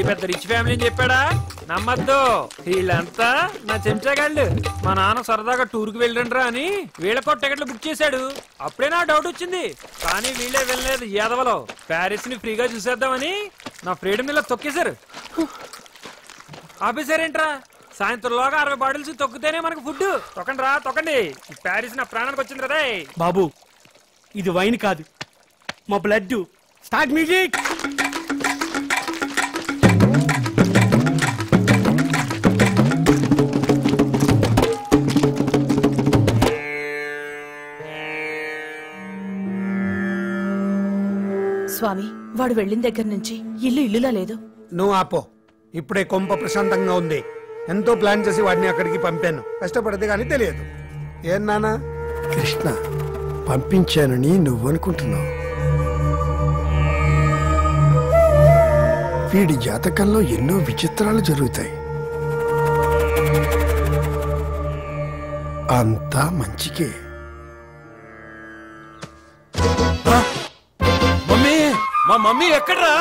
వీడి పెద్ద rich family అని చెప్పాడా నమ్మద్దు వీళ్ళంతా నా చెంచాగాళ్ళు మా నాన్న సరదాగా టూర్కి వెళ్ళండ్రా అని వీళ్ళకో టికెట్లు బుక్ చేశాడు అప్పుడే నా డౌట్ వచ్చింది కానీ వీళ్ళే వెళ్ళలేదు యాదవలో ప్యారిస్ ని ఫ్రీగా చూసేద్దామని నా ఫ్రీడమ్ ఇలా తొక్కేశారు ఆపేశారేంట్రా సాయంత్రంలోగా అరవై బాటిల్స్ తొక్కితేనే మనకు ఫుడ్ తొక్కండి రా తొక్కండి ఈ ప్యారిస్ నా ప్రాణానికి వచ్చింది కదా బాబు ఇది వైన్ కాదు మా బ్లడ్ స్టార్ట్ మ్యూజిక్ స్వామి వాడు వెళ్ళిన దగ్గర నుంచి ఇల్లు ఇల్లులా లేదు నువ్వు ఆపో ఇప్పుడే కొంప ప్రశాంతంగా ఉంది ఎంతో ప్లాన్ చేసి వాడిని అక్కడికి పంపాను కష్టపడితే కానీ తెలియదు ఏం నానా కృష్ణ పంపించానని నువ్వు అనుకుంటున్నావు వీడి జాతకంలో ఎన్నో విచిత్రాలు జరుగుతాయి అంతా మంచికే మమ్మీ మా మమ్మీ ఎక్కడ్రా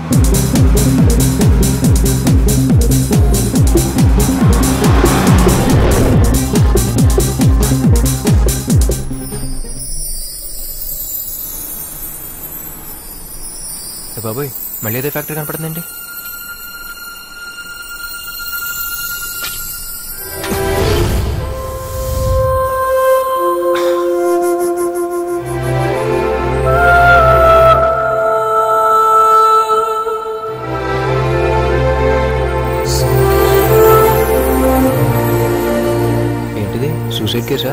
ఏ బాబోయ్ మళ్ళీ అదే ఫ్యాక్టరీ కనపడుతుందండి ఏంటిది సూసైడ్ కేసా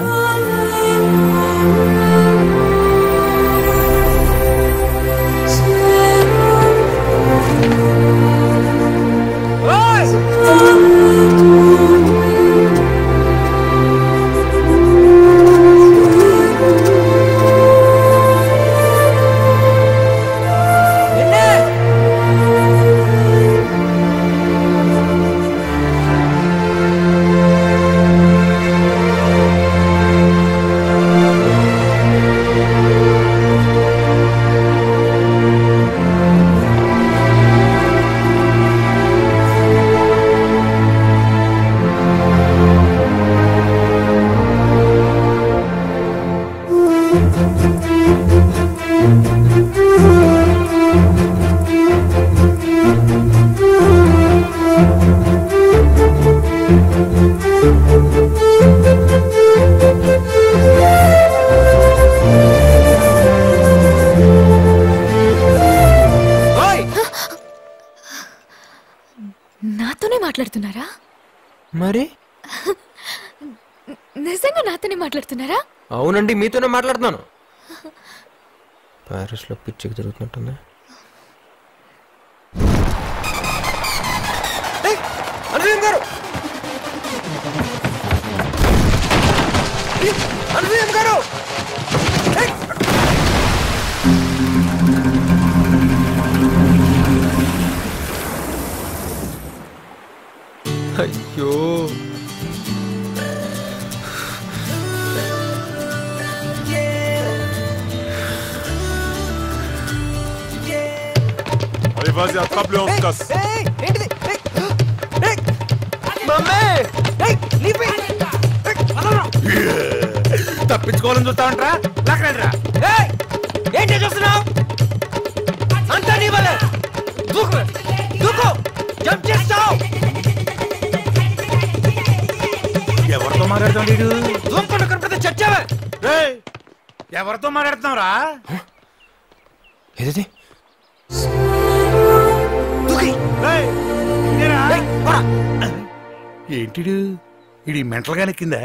నాతోనే మాట్లాడుతున్నారా మరి నిజంగా నాతోనే మాట్లాడుతున్నారా అవునండి మీతోనే మాట్లాడుతున్నాను ప్యారిస్లో పిచ్చికి తిరుగుతున్నట్టుంది ఏయ్, అనసూయం గారు ఏయ్, అనసూయం గారు ఏయ్. అయ్యో Allez, vas-y, attrape-le en casse. ఏంటిది మమ్మీ తప్పించుకోవాలని చూస్తా ఉంటా లాక్కలేదురా ఏంటి చూస్తున్నావు అంతా నీ వల్ల దూకు దూకు జంప్ చేస్తావు ఎవరితో మాట్లాడుతాడు వీడు దూకుండా కనపడితే చచ్చావే రేయ్, ఎవరితో మాట్లాడుతున్నావురా ఏది రేయ్, ఇదేరా? ఏంటిడు ఇది మెంటల్ గా నెక్కిందా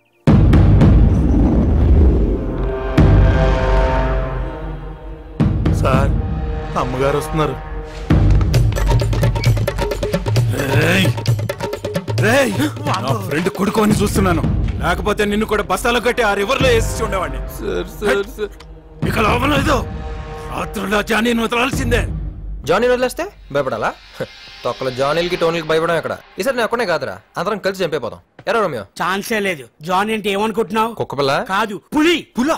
సార్ అమ్మగారు వస్తున్నారు రేయ్, రేయ్, నా ఫ్రెండ్ కొడుకు అని చూస్తున్నాను లేకపోతే నిన్ను కూడా బస్తాలో కట్టి ఆ రివర్ లో వేసి ఉండేవాడిని సార్ సార్ సార్ ఇక లోపల లేదు రాత్రుల్లో జానీ వదలాల్సిందే జానీ వదిలేస్తే భయపడాలా హ, తొక్కల జానీలకి టోనీలకి భయపడం ఎక్కడ ఈసారి నేను ఒక్కనే కాదురా అందరం కలిసి చంపేపోతాం ఎరా రోమియో ఛాన్సే లేదు జాన్ అంటే ఏమనుకుంటున్నావు కుక్క పిల్ల కాదు పులి పులా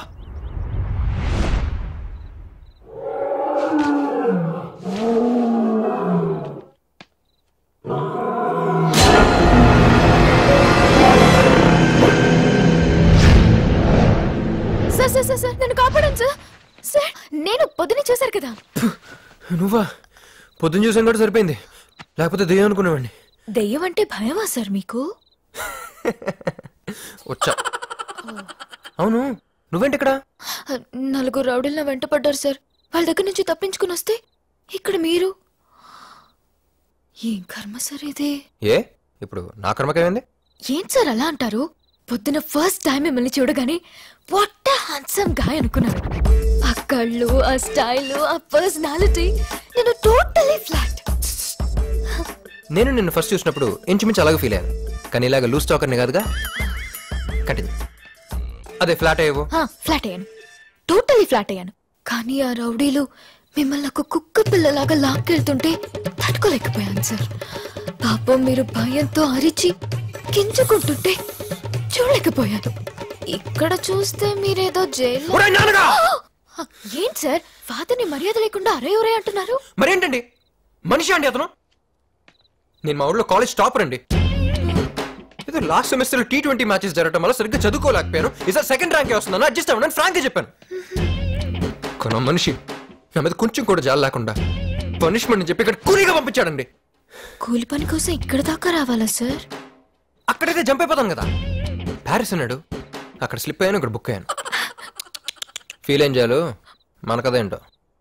నువ్వా పొద్దున్న చూసాం కూడా సరిపోయింది లేకపోతే దెయ్యం అనుకునేవాడిని దెయ్యం అంటే భయమా సార్ మీకు వచ్చా అవును నువ్వేంటి ఇక్కడ నలుగురు రౌడీలను వెంట పడ్డారు సార్ వాళ్ళ దగ్గర నుంచి తప్పించుకుని వస్తే ఇక్కడ మీరు ఏం కర్మ సార్ ఇది ఏ ఇప్పుడు నా కర్మకేమైంది ఏం సార్ అలా అంటారు పొద్దున ఫస్ట్ టైం మిమ్మల్ని చూడగానే వాట్ హ్యాండ్సమ్ గాయ్ అనుకున్నాను ఆ కళ్ళు ఆ స్టైల్ ఆ పర్సనాలిటీ నేను టోటలీ ఫ్లాట్ నేను నిన్ను ఫస్ట్ చూసినప్పుడు ఇంచుమించు అలాగే ఫీల్ అయ్యాను కానీ ఇలాగ లూజ్ టాకర్ని కాదుగా కంటిన్యూ అదే ఫ్లాట్ అయ్యేవో ఫ్లాట్ అయ్యాను టోటలీ ఫ్లాట్ అయ్యాను కానీ ఆ రౌడీలు మిమ్మల్ని ఒక కుక్క పిల్లలాగా లాక్కెళ్తుంటే తట్టుకోలేకపోయాను సార్ పాపం మీరు భయంతో అరిచి గింజుకుంటుంటే చూడలేకపోయాను ఇక్కడ చూస్తే మీరేదో జైల్లో ఒరేయ్ నాన్నగా! ఆ, ఏంటి సార్ ఫాదర్ని మర్యాద లేకుండా అరే ఒరే అంటున్నారు మరేంటండి మనిషి అండి అతను నేను మా ఊళ్ళో కాలేజ్ టాపర్ అండి ఏదో last semester T twenty matches జరగడం వల్ల సరిగ్గా చదువుకోలేకపోయాను ఈసారి సెకండ్ ర్యాంకే వస్తుందని అడ్జస్ట్ అవ్వను ఫ్రాంక్ చెప్పాను కొన మనిషి నా మీద కొంచెం కూడా జాలి లేకుండా పనిష్మెంట్ అని చెప్పి ఇక్కడ కూలీగా పంపించాడండి కూలి పని కోసం ఇక్కడ దాకా రావాలా సార్ అక్కడైతే జంప్ అయిపోతాను కదా ప్యారిస్ అన్నాడు అక్కడ స్లిప్ అయ్యాను ఇక్కడ బుక్ అయ్యాను ఫీల్ ఏం చేయాలి మన కథ ఏంటో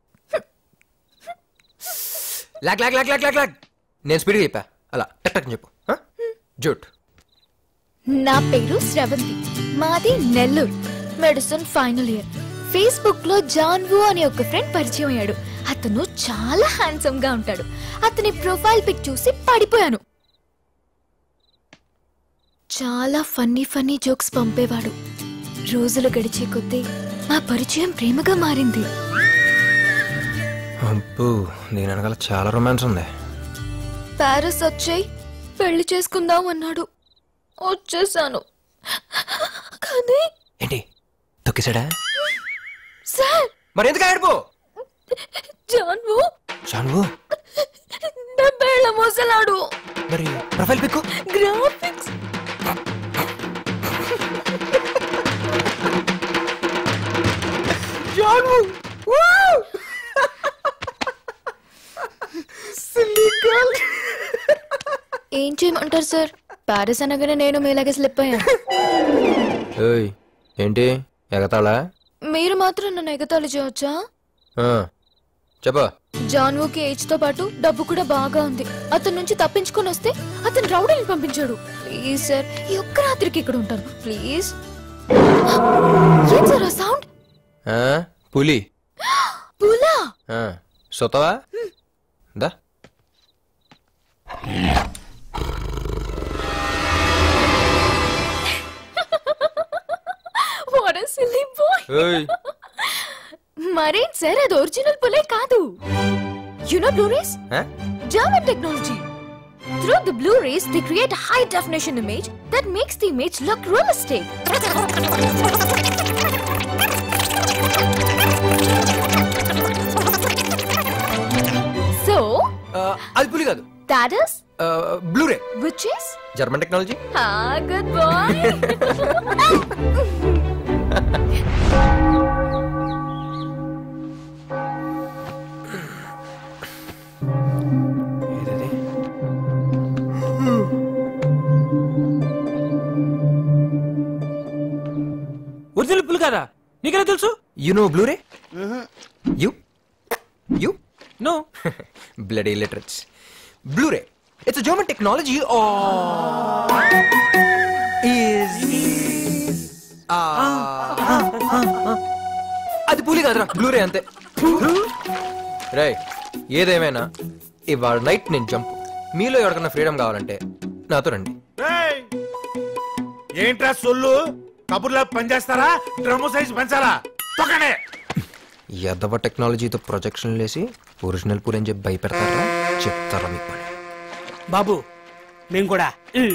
lock lock lock lock lock lock నేను స్పీడ్గా చెప్పా అలా టక్ టక్ అని చెప్పు జూట్ నా పేరు శ్రవంతి మాది Nellore medicine final year Facebook లో జాన్వు అనే ఒక ఫ్రెండ్ పరిచయం అయ్యాడు అతను చాలా హ్యాండ్సమ్ గా ఉంటాడు అతని ప్రొఫైల్ పిక్ చూసి పడిపోయాను చాలా ఫన్నీ ఫన్నీ జోక్స్ పంపేవాడు రోజులు గడిచే కొద్దీ మా పరిచయం ప్రేమగా మారింది అబ్బో దీని వెనకాల చాలా రొమాన్స్ ఉంది ప్యారిస్ వచ్చాయి పెళ్లి చేసుకుందాం అన్నాడు వచ్చేసాను కానీ ఏంటి తొక్కిసాడా సార్ మరి ఎందుకు ఆడిపో జాన్వు చాలు డెబ్బేళ్ల మోసలాడు మరి ప్రొఫైల్ పిక్ గ్రాఫిక్స్ ఏం చేయమంటారు సార్ ప్యారిస్ అనగానే నేను మీలాగే స్లిప్ అయ్యాను ఏయ్ ఏంటి ఎగతాళా మీరు మాత్రం నన్ను ఎగతాళి చేయవచ్చా ఆ, చెప్పు జాన్వుకి ఏజ్ తో పాటు డబ్బు కూడా బాగా ఉంది అతని నుంచి తప్పించుకొని వస్తే అతను రౌడీని పంపించాడు ప్లీజ్ సార్ ఈ ఒక్క రాత్రికి ఇక్కడ ఉంటాను ప్లీజ్ ఏం సార్ ఆ సౌండ్ ఆ, పులి పులా ఆ, సొతవా దా వాట్ a silly boy ఏయ్ మరేం సార్ అది ఒరిజినల్ పులే కాదు యు నో బ్లూ రేస్ ఆ? German technology. Through the Blu-rays, they create a high-definition image that makes the image look realistic. So, ఆ, అది పులి కాదు that is, Blu-ray which is, German technology ah, good boy. ఏదది original పుల్ కదా నీకెలా తెలుసు you know Blu-ray you you know bloody illiterates. Blu-ray. It's a German technology or is అది పులి కాదురా బ్లూరే అంతే రై ఏదేమైనా ఇవాళ నైట్ నేను జంప్ మీలో ఎవరికైనా ఫ్రీడమ్ కావాలంటే నాతో రండి ఏయ్! ఏంట్రా సొల్లు కబుర్లా పనిచేస్తారా డ్రమ్ము సైజ్ పెంచాలా తొక్కనే ఎద్దవ టెక్నాలజీతో ప్రొజెక్షన్ లేసి ఒరిజినల్ పూరి అని చెప్పి భయపెడతారా చెప్తారా మీకు పని బాబు మేము కూడా ఉమ్.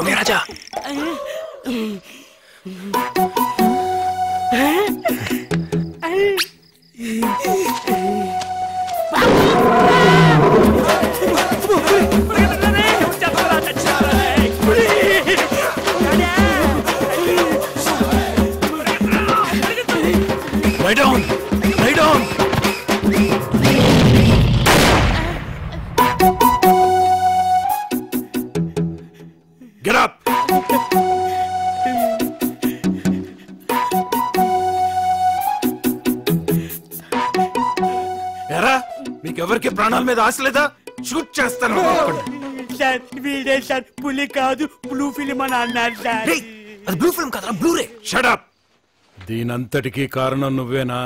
Ilaiyaraaja Lie down! Lie down! Get up! ఎరా మీకెవరికి ప్రాణాల మీద ఆశ లేదా షూట్ చేస్తాను సార్ వీడే సార్ పులి కాదు బ్లూ ఫిలిం అని అన్నారు సార్ రేయ్, అది బ్లూ ఫిల్మ్ కదరా బ్లూ రే షడప్ దీనంతటికీ కారణం నువ్వేనా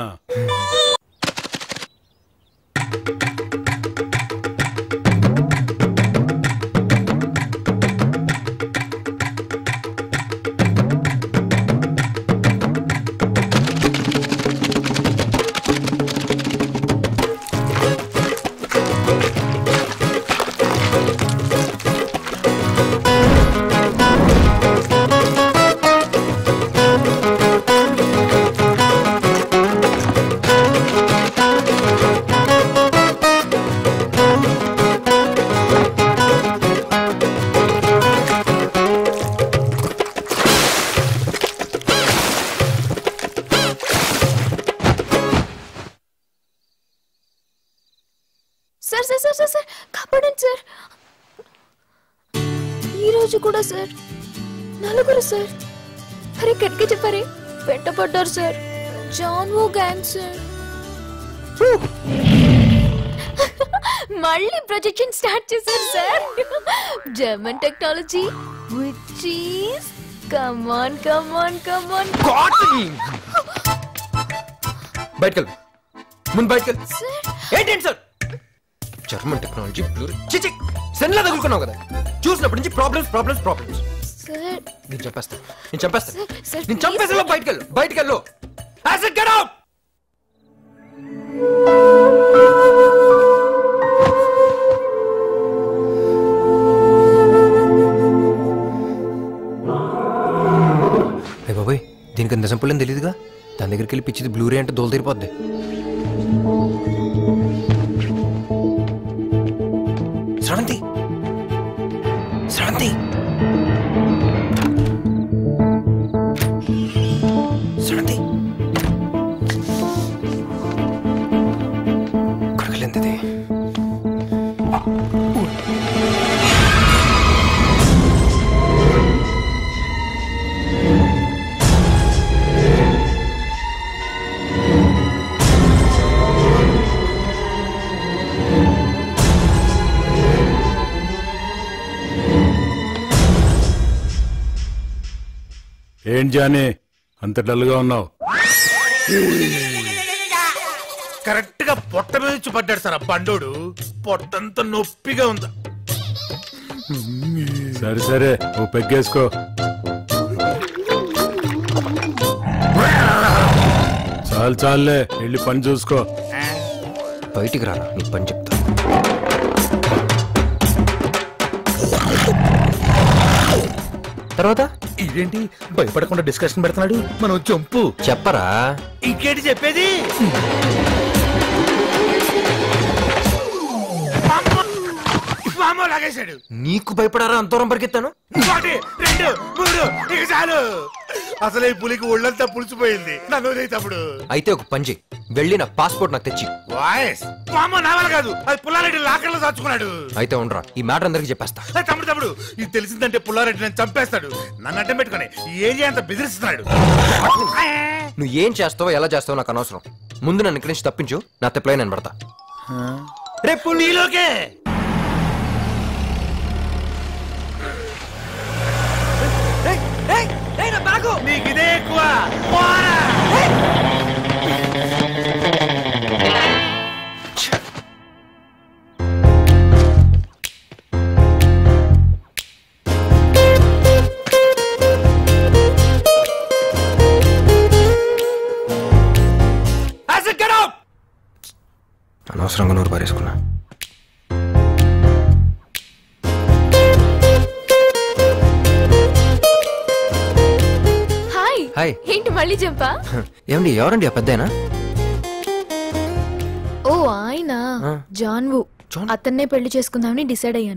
sir sir sir sir sir కాపాడండి సార్ ఈ రోజు కూడా సార్ నలుగురు సార్ అరే గట్టిగా చెప్పారే వెంటపడ్డారు సార్ జాన్ ఓ గ్యాంగ్ సార్ మళ్ళీ ప్రొజెక్షన్ స్టార్ట్ చేశారు sir German technology which is come on come on come on బయటకెళ్ళు ముందు బయటకెళ్ళు సార్ ఏంటండి సార్ జర్మన్ టెక్నాలజీ బ్లూ చిచి సెన్లా తగులుకున్నావు కదా చూసినప్పటి నుంచి ప్రాబ్లమ్స్ ప్రాబ్లమ్స్ ప్రాబ్లమ్స్ సార్ నేను చంపేస్తాను నేను చంపేస్తాను సార్ సార్ నేను చంపేస్తా బయటకెళ్ళు బయటకెళ్ళు యాసిడ్ గెట్ అవుట్ బాబాయ్ దీనికి నిజం పుల్లని తెలియదుగా దాని దగ్గరికి వెళ్ళి పిచ్చిది బ్లూరే అంటే దోలు తీరిపోద్ది శ్రవంతి శ్రవంతి శ్రవంతి కొడకలేంది ఏం జానీ అంత డల్గా ఉన్నావు కరెక్ట్ గా పొట్ట మీద నుంచి పడ్డాడు సార్ ఆ బండోడు పొట్టంతా నొప్పిగా ఉంది సరే సరే ఓ పెగ్గేసుకో చాలు చాలులే వెళ్ళి పని చూసుకో బయటికి రారా నీ పని చెప్తా తర్వాత ఇదేంటి భయపడకుండా డిస్కషన్ పెడుతున్నాడు మనం చంపు చెప్పరా ఇంకేంటి చెప్పేది మామో లాగేశాడు నీకు భయపడారా అంతరం పరిగెత్తాను ఒకటి రెండు మూడు ఇక చాలు అసలు ఈ పులికి ఒళ్ళంతా పులిసిపోయింది నన్ను వదిలేయ్ తమ్ముడు అయితే ఒక పని చెయ్యి వెళ్ళి నా పాస్పోర్ట్ నాకు తెచ్చి వాయిస్ మామ నావల్ కాదు అది పుల్లారెడ్డి లాకర్లో దాచుకున్నాడు అయితే ఉండరా ఈ మ్యాటర్ అందరికి చెప్పేస్తా ఏ తమ్ముడు తమ్ముడు ఇది తెలిసిందంటే పుల్లారెడ్డి నన్ను చంపేస్తాడు నన్ను అడ్డం పెట్టుకుని ఈ ఏరియా అంతా బెదిరిస్తున్నాడు నువ్వు ఏం చేస్తావో ఎలా చేస్తావో నాకు అనవసరం ముందు నన్ను ఇక్కడి నుంచి తప్పించు నా తెప్పలే నేను పడతా రేపు నీలోకే నీకు ఇదే ఎక్కువ పోరా. అనవసరంగా నోరు పారేసుకున్నా హాయ్ ఏంటి మళ్ళీ చెప్పా ఏమండి ఎవరండి ఆ పెద్దయినా ఓ ఆయన ఆ. John John? అతన్నే పెళ్లి చేసుకుందామని డిసైడ్ అయ్యాను